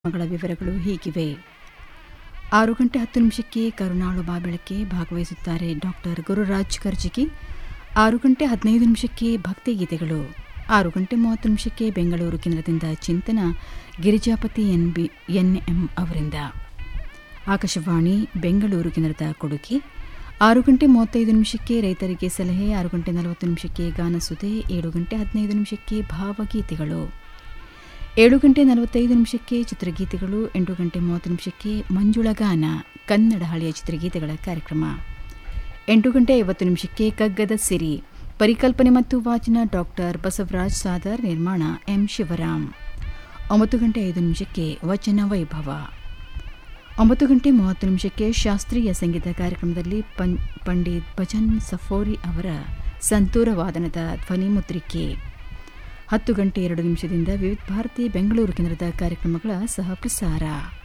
ಗಳ ವಿವರಗಳು ಹೀಗಿವೆ ಆರು ಗಂಟೆ ಹತ್ತು ನಿಮಿಷಕ್ಕೆ ಕರುಣಾಳು ಬಾಬೆಳಕೆ ಭಾಗವಹಿಸುತ್ತಾರೆ ಡಾಕ್ಟರ್ ಗುರುರಾಜ್ ಕರ್ಜಿಗಿ ಆರು ಗಂಟೆ ಹದಿನೈದು ನಿಮಿಷಕ್ಕೆ ಭಕ್ತಿಗೀತೆಗಳು ಆರು ಗಂಟೆ ಮೂವತ್ತು ನಿಮಿಷಕ್ಕೆ ಬೆಂಗಳೂರು ಕೇಂದ್ರದಿಂದ ಚಿಂತನ ಗಿರಿಜಾಪತಿ ಎನ್ ಬಿ ಎನ್ಎಂ ಅವರಿಂದ ಆಕಾಶವಾಣಿ ಬೆಂಗಳೂರು ಕೇಂದ್ರದ ಕೊಡುಗೆ ಆರು ಗಂಟೆ ಮೂವತ್ತೈದು ನಿಮಿಷಕ್ಕೆ ರೈತರಿಗೆ ಸಲಹೆ ಆರು ಗಂಟೆ ನಲವತ್ತು ನಿಮಿಷಕ್ಕೆ ಗಾನಸುದೆ ಏಳು ಗಂಟೆ ಹದಿನೈದು ನಿಮಿಷಕ್ಕೆ ಭಾವಗೀತೆಗಳು ಏಳು ಗಂಟೆ ನಲವತ್ತೈದು ನಿಮಿಷಕ್ಕೆ ಚಿತ್ರಗೀತೆಗಳು ಎಂಟು ಗಂಟೆ ಮೂವತ್ತು ನಿಮಿಷಕ್ಕೆ ಮಂಜುಳ ಗಾನ ಕನ್ನಡ ಹಳೆಯ ಚಿತ್ರಗೀತೆಗಳ ಕಾರ್ಯಕ್ರಮ ಎಂಟು ಗಂಟೆ ಐವತ್ತು ನಿಮಿಷಕ್ಕೆ ಕಗ್ಗದ ಸಿರಿ ಪರಿಕಲ್ಪನೆ ಮತ್ತು ವಾಚನ ಡಾಕ್ಟರ್ ಬಸವರಾಜ್ ಸಾದರ್ ನಿರ್ಮಾಣ ಎಂ ಶಿವರಾಮ್ ಒಂಬತ್ತು ಗಂಟೆ ಐದು ನಿಮಿಷಕ್ಕೆ ವಚನ ವೈಭವ ಒಂಬತ್ತು ಗಂಟೆ ಮೂವತ್ತು ನಿಮಿಷಕ್ಕೆ ಶಾಸ್ತ್ರೀಯ ಸಂಗೀತ ಕಾರ್ಯಕ್ರಮದಲ್ಲಿ ಪಂ ಪಂಡಿತ್ ಭಜನ್ ಸಫೋರಿ ಅವರ ಸಂತೂರ ವಾದನದ ಧ್ವನಿ ಮುದ್ರಿಕೆ ಹತ್ತು ಗಂಟೆ ಎರಡು ನಿಮಿಷದಿಂದ ವಿವಿಧ ಭಾರತಿ ಬೆಂಗಳೂರು ಕೇಂದ್ರದ ಕಾರ್ಯಕ್ರಮಗಳ ಸಹ ಪ್ರಸಾರ